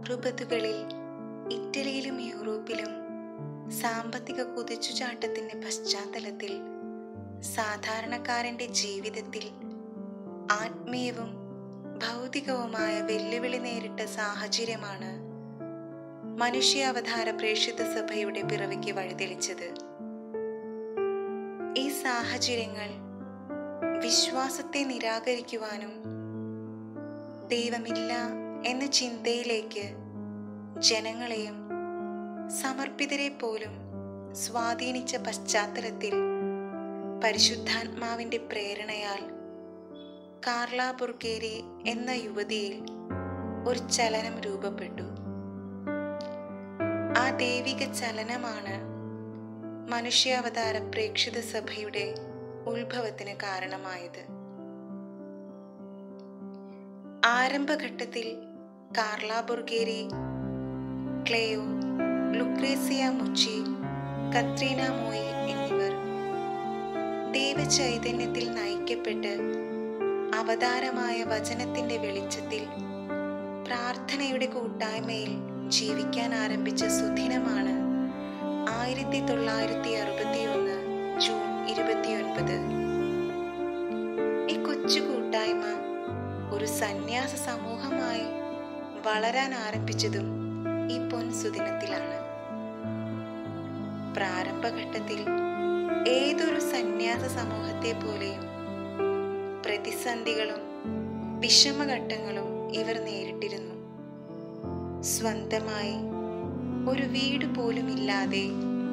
അറുപതുകളിൽ ഇറ്റലിയിലും യൂറോപ്പിലും സാമ്പത്തിക കുതിച്ചുചാട്ടത്തിന്റെ പശ്ചാത്തലത്തിൽ സാധാരണക്കാരന്റെ ജീവിതത്തിൽ ആത്മീയവും ഭൗതികവുമായ വെല്ലുവിളി നേരിട്ട സാഹചര്യമാണ് മനുഷ്യാവതാര പ്രേക്ഷിത സഭയുടെ പിറവിക്ക് വഴിതെളിച്ചത് ഈ സാഹചര്യങ്ങൾ വിശ്വാസത്തെ നിരാകരിക്കുവാനും ദൈവമില്ല എന്ന ചിന്തയിലേക്ക് ജനങ്ങളെയും സമർപ്പിതരെ പോലും സ്വാധീനിച്ച പശ്ചാത്തലത്തിൽ പരിശുദ്ധാത്മാവിന്റെ പ്രേരണയാൽ കാർല ബുർഗേരി എന്ന യുവതിയിൽ ഒരു ചലനം രൂപപ്പെട്ടു ആ ദൈവിക ചലനമാണ് മനുഷ്യാവതാര പ്രേക്ഷിത സഭയുടെ ഉത്ഭവത്തിന് കാരണമായത് ആരംഭഘട്ടത്തിൽ കാർല ബുർഗേരി ക്ലെയോ ലുക്രേസിയ മുച്ചി കത്രീന മോയി എന്നിവർ ദൈവചൈതന്യത്തിൽ നയിക്കപ്പെട്ട് അവതാരമായ വചനത്തിന്റെ വെളിച്ചത്തിൽ പ്രാർത്ഥനയുടെ കൂട്ടായ്മയിൽ ജീവിക്കാൻ ആരംഭിച്ച സുദിനമാണ് ആയിരത്തി തൊള്ളായിരത്തി അറുപത്തിയൊന്ന് ജൂൺ ഇരുപത്തിയൊൻപത് ഈ കൊച്ചു കൂട്ടായ്മ ഒരു സന്യാസ സമൂഹമായി വളരാൻ ആരംഭിച്ചതും ഈ പൊൻ സുദിനത്തിലാണ് പ്രാരംഭഘട്ടത്തിൽ ഏതൊരു സന്യാസ സമൂഹത്തെ പോലെയും പ്രതിസന്ധികളും വിഷമഘട്ടങ്ങളും ഇവർ നേരിട്ടിരുന്നു സ്വന്തമായി ഒരു വീട് പോലും ഇല്ലാതെ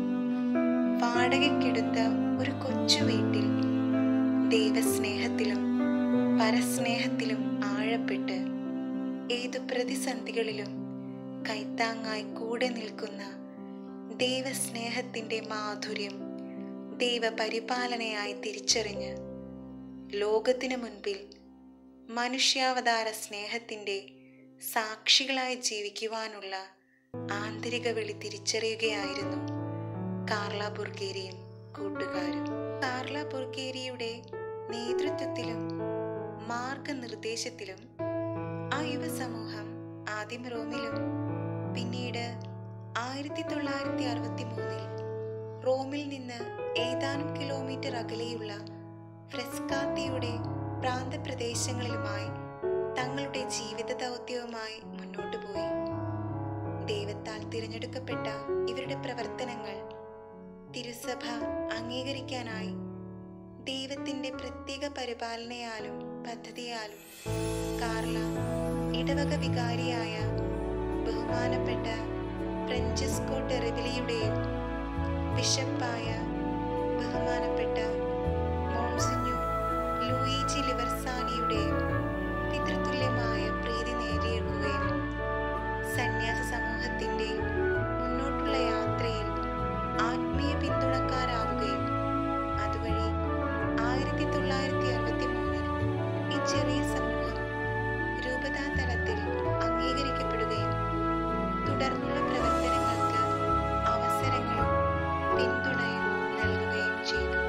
വാടകയ്ക്കെടുത്ത ഒരു കൊച്ചു വീട്ടിൽ ദൈവസ്നേഹത്തിലും പരസ്നേഹത്തിലും ആഴപ്പെട്ട് ഏതു പ്രതിസന്ധികളിലും കൈത്താങ്ങായി കൂടെ നിൽക്കുന്ന ദൈവസ്നേഹത്തിന്റെ മാധുര്യം ദൈവപരിപാലനയായി തിരിച്ചറിഞ്ഞ് ലോകത്തിനു മുൻപിൽ മനുഷ്യാവതാര സ്നേഹത്തിന്റെ സാക്ഷികളായി ജീവിക്കുവാനുള്ള ആന്തരിക വിളി തിരിച്ചറിയുകയായിരുന്നു കാർല ബുർഗേരിയും കൂട്ടുകാരും കാർല ബുർഗേരിയുടെ നേതൃത്വത്തിലും മാർഗനിർദ്ദേശത്തിലും ആ യുവസമൂഹം ആദ്യം റോമിലും പിന്നീട് ആയിരത്തി തൊള്ളായിരത്തി അറുപത്തി മൂന്നിൽ റോമിൽ നിന്ന് ഏതാനും കിലോമീറ്റർ അകലെയുള്ള ഫ്രെസ്കാത്തിയുടെ പ്രാന്തപ്രദേശങ്ങളിലുമായി തങ്ങളുടെ ജീവിത ദൗത്യവുമായി മുന്നോട്ടു പോയി ദൈവത്താൽ തിരഞ്ഞെടുക്കപ്പെട്ട ഇവരുടെ പ്രവർത്തനങ്ങൾ തിരുസഭ അംഗീകരിക്കാനായി ദൈവത്തിന്റെ പ്രത്യേക പരിപാലനയാലും പദ്ധതിയാലും കാർല ഇടവക വികാരിയായ ബഹുമാനപ്പെട്ട ഫ്രഞ്ചിസ്കോ ടെറിവിലിയുടെയും ബിഷപ്പായ ബഹുമാനപ്പെട്ട മോൺസിഞ്ഞു ലൂയിജി ലിവർസാനിയുടെയും പിതൃതുല്യമായ പ്രീതി നേടിയെടുക്കുകയും സന്യാസ സമൂഹത്തിന്റെ മുന്നോട്ടുള്ള യാത്രയിൽ ആത്മീയ പിന്തുണക്കാരാവുകയും അതുവഴി ആയിരത്തി തൊള്ളായിരത്തി അറുപത്തി മൂന്നിൽ ഈ ചെറിയ സമൂഹം രൂപതാ തലത്തിൽ അംഗീകരിക്കപ്പെടുകയും തുടർന്നുള്ള പ്രവർത്തനങ്ങൾക്ക് അവസരങ്ങളും പിന്തുണയും നൽകുകയും ചെയ്തു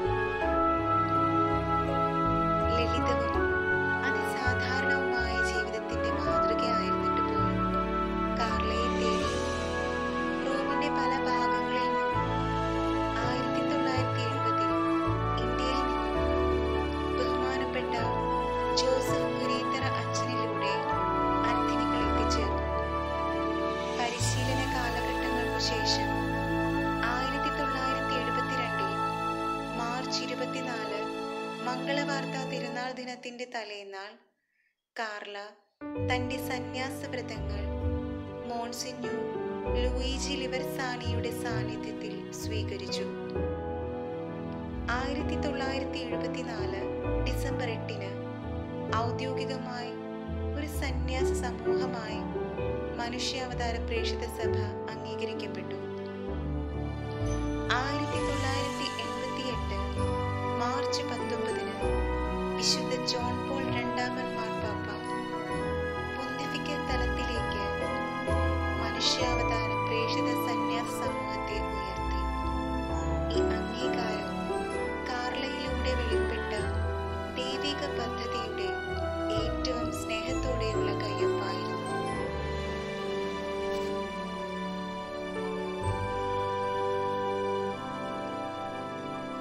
ലളിതവും അതിസാധാരണവുമായ ജീവിതത്തിന്റെ മാതൃകയായിരുന്നിട്ട് പോലും കാർലയെ തേടി റോമിന്റെ പല ഭാഗങ്ങളിൽ നിന്നും ആയിരത്തി തൊള്ളായിരത്തി എഴുപതിൽ ഇന്ത്യയിൽ നിന്നും ബഹുമാനപ്പെട്ട ജോസഫ് കുരീത്തറ അച്ഛനിലൂടെ അർത്ഥിനികൾ എത്തിച്ചേർന്നു പരിശീലന കാലഘട്ടങ്ങൾക്കു ശേഷം ആയിരത്തി തൊള്ളായിരത്തി എഴുപത്തിരണ്ടിൽ മാർച്ച് ഇരുപത്തിനാല് മംഗളവാർത്ത തിരുനാൾ ദിനത്തിന്റെ തലേന്നാൾ കാർല തന്റെ സന്യാസ വ്രതങ്ങൾ മോൺസിന്യൂ ലൂയിജി ലിവർസാനിയുടെ സാന്നിധ്യത്തിൽ സ്വീകരിച്ചു ആയിരത്തി തൊള്ളായിരത്തി എഴുപത്തിനാല് ഡിസംബർ എട്ടിന് ഔദ്യോഗികമായി ഒരു സന്യാസ സമൂഹമായി മനുഷ്യാവതാര പ്രേക്ഷിത സഭ അംഗീകരിക്കപ്പെട്ടു ആയിരത്തി തൊള്ളായിരത്തി എൺപത്തി എട്ട് മാർച്ച് പത്തൊമ്പതിന് വിശുദ്ധ ജോൺ പോൾ രണ്ടാമൻ മാർപ്പാപ്പ പൊന്തിഫിക്കൽ തലത്തിലേക്ക് മനുഷ്യാവതാര പ്രേക്ഷിത സന്യാസ സമൂഹത്തെ ഉയർത്തി ഈ അംഗീകാരം കാർലയിലൂടെ വെളിപ്പെട്ട ദൈവിക പദ്ധതിയുടെ ഏറ്റവും സ്നേഹത്തോടെയുള്ള കയ്യൊപ്പായിരുന്നു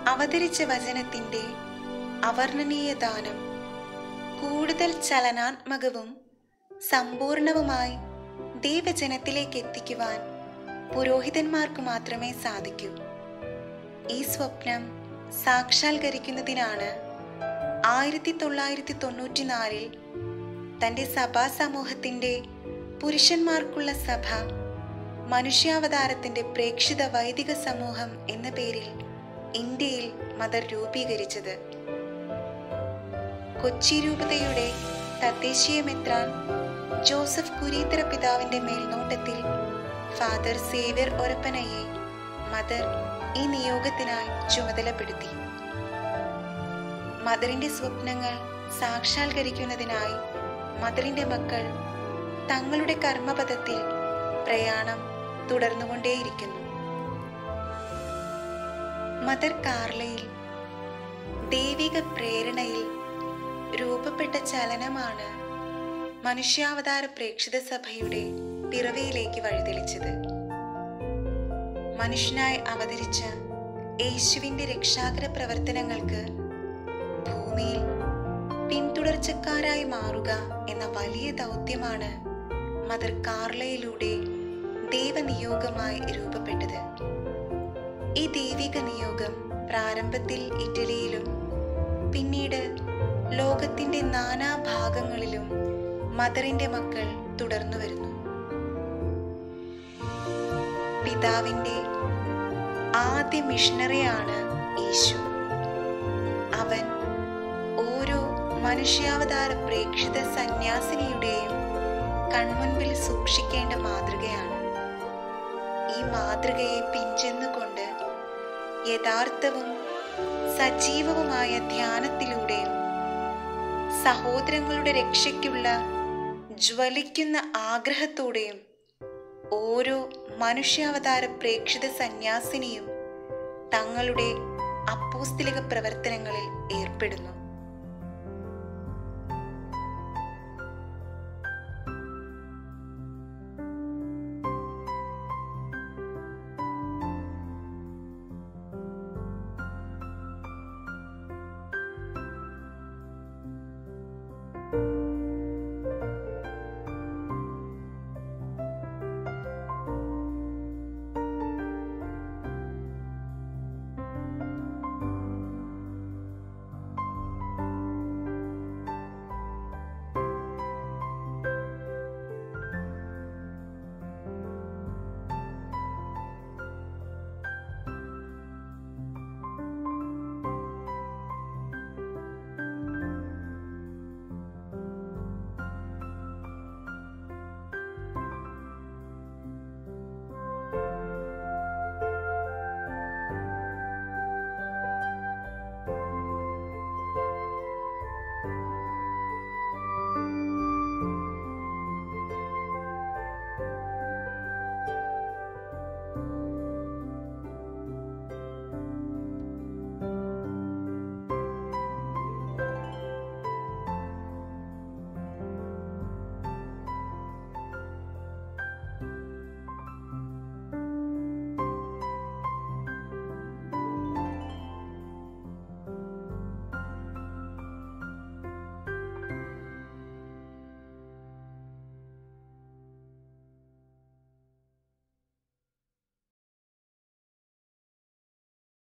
അവതരിച്ച വചനത്തിന്റെ അവർണ്ണനീയ ദാനം കൂടുതൽ ചലനാത്മകവും സമ്പൂർണവുമായി ദൈവജനത്തിലേക്ക് എത്തിക്കുവാൻ പുരോഹിതന്മാർക്ക് മാത്രമേ സാധിക്കൂ ഈ സ്വപ്നം സാക്ഷാത്കരിക്കുന്നതിനാണ് ആയിരത്തി തൊള്ളായിരത്തി തൊണ്ണൂറ്റിനാലിൽ തന്റെ സഭാ സമൂഹത്തിന്റെ പുരുഷന്മാർക്കുള്ള സഭ മനുഷ്യാവതാരത്തിന്റെ പ്രേക്ഷിത വൈദിക സമൂഹം എന്ന പേരിൽ ഇന്ത്യയിൽ മദർ രൂപീകരിച്ചത് കൊച്ചി രൂപതയുടെ തദ്ദേശീയ മെത്രാൻ ജോസഫ് കുരീത്തര പിതാവിന്റെ മേൽനോട്ടത്തിൽ ഫാദർ സേവ്യർ ഒരപ്പനയെ മദർ ഈ നിയോഗത്തിനായി ചുമതലപ്പെടുത്തി മദറിന്റെ സ്വപ്നങ്ങൾ സാക്ഷാത്കരിക്കുന്നതിനായി മദറിന്റെ മക്കൾ തങ്ങളുടെ കർമ്മപഥത്തിൽ പ്രയാണം തുടർന്നുകൊണ്ടേയിരിക്കുന്നു മദർ കാർലയിൽ ദൈവിക പ്രേരണയിൽ രൂപപ്പെട്ട ചലനമാണ് മനുഷ്യാവതാര പ്രേക്ഷിത സഭയുടെ പിറവിയിലേക്ക് വഴിതെളിച്ചത് മനുഷ്യനായി അവതരിച്ച യേശുവിന്റെ രക്ഷാകര പ്രവർത്തനങ്ങൾക്ക് ഭൂമിയിൽ പിന്തുടർച്ചക്കാരായി മാറുക എന്ന വലിയ ദൗത്യമാണ് മദർ കാർലയിലൂടെ ദൈവനിയോഗമായി രൂപപ്പെട്ടത് ഈ ദൈവിക നിയോഗം പ്രാരംഭത്തിൽ ഇറ്റലിയിലും പിന്നീട് ലോകത്തിന്റെ നാനാ ഭാഗങ്ങളിലും മദറിന്റെ മക്കൾ തുടർന്നു വരുന്നു പിതാവിന്റെ ആദ്യ മിഷണറിയാണ് യേശു അവൻ ഓരോ മനുഷ്യാവതാര പ്രേക്ഷിത സന്യാസിനിയുടെയും കൺമുൻപിൽ സൂക്ഷിക്കേണ്ട മാതൃകയാണ് ഈ മാതൃകയെ പിഞ്ചെന്നുകൊണ്ട് യഥാർത്ഥവും സജീവവുമായ ധ്യാനത്തിലൂടെയും സഹോദരങ്ങളുടെ രക്ഷയ്ക്കുള്ള ജ്വലിക്കുന്ന ആഗ്രഹത്തോടെയും ഓരോ മനുഷ്യാവതാര പ്രേക്ഷിത സന്യാസിനിയും തങ്ങളുടെ അപ്പോസ്തലിക പ്രവർത്തനങ്ങളിൽ ഏർപ്പെടുന്നു thank you